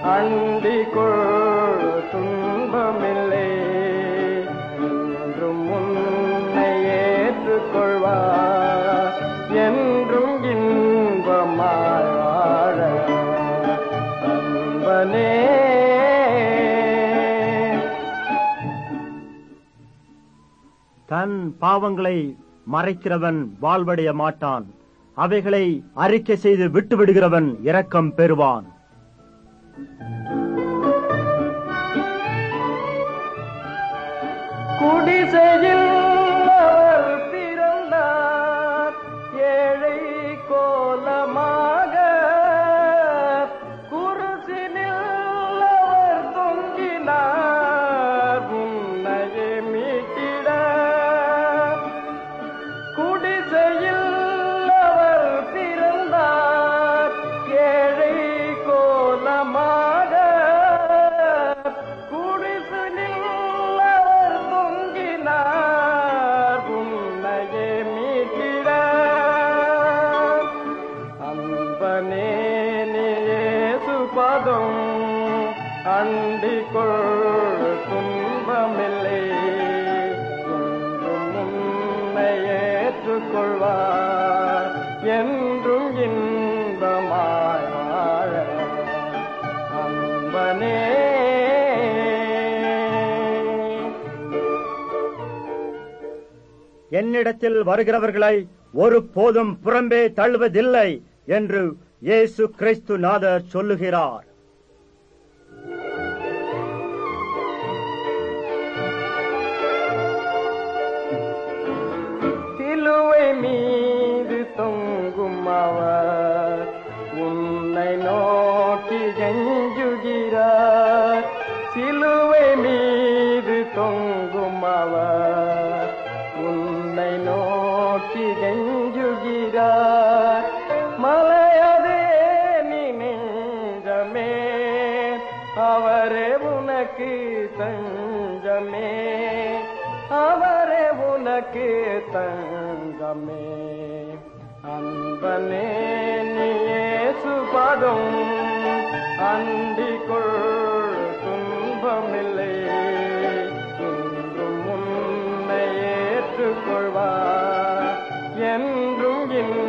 அண்டிக்குள் துன்பமில்லை என்றும் உன்னை ஏற்றுக்கொள்வார் என்றும் இன்பமாய் வாழ அன்பனே தன் பாவங்களை மறைக்கிறவன் வாழ்வடைய மாட்டான் அவைகளை அறிக்கை செய்து விட்டுவிடுகிறவன் இரக்கம் பெறுவான் குடிசையில் அவர் பிறந்தார் ஏழை கோலமாக குருசினில் அவர் தொங்கினார் உன்னையே மீட்டிட குடிசையில் அவர் பிறந்தார் ஏழை கோலமாக குடிசையில் அவர் தொங்கினார் உன்னையே மீட்டிட அன்பனே சுபதம் அண்டிக்கொள் துன்பமில்லை என்றும் உன்னை ஏற்றுக்கொள்வார் என்றும் இன்பமாய் வாழ அன்பனே என்னிடத்தில் வருகிறவர்களை ஒரு போதும் புறம்பே தள்ளுவதில்லை என்று இயேசு கிறிஸ்து நாதர் சொல்லுகிறார் சிலுவை மீது தொங்கும் அவர் உன்னை நோக்கி கெஞ்சுகிறார் சிலுவை மீது தொங்கும் அவர் உன்னை நோக்கி கெஞ்சுகிறார் மலையதே நீ நெஞ்சமே அவரே உனக்கு தஞ்சமே அவரே உனக்கு தங்கமே அன்பனே நீயே சுபதம் அண்டிக்குள் துன்பமில்லை இன்றும் உன்னை ஏற்றுக்கொள்வார் என்றும் இன்ப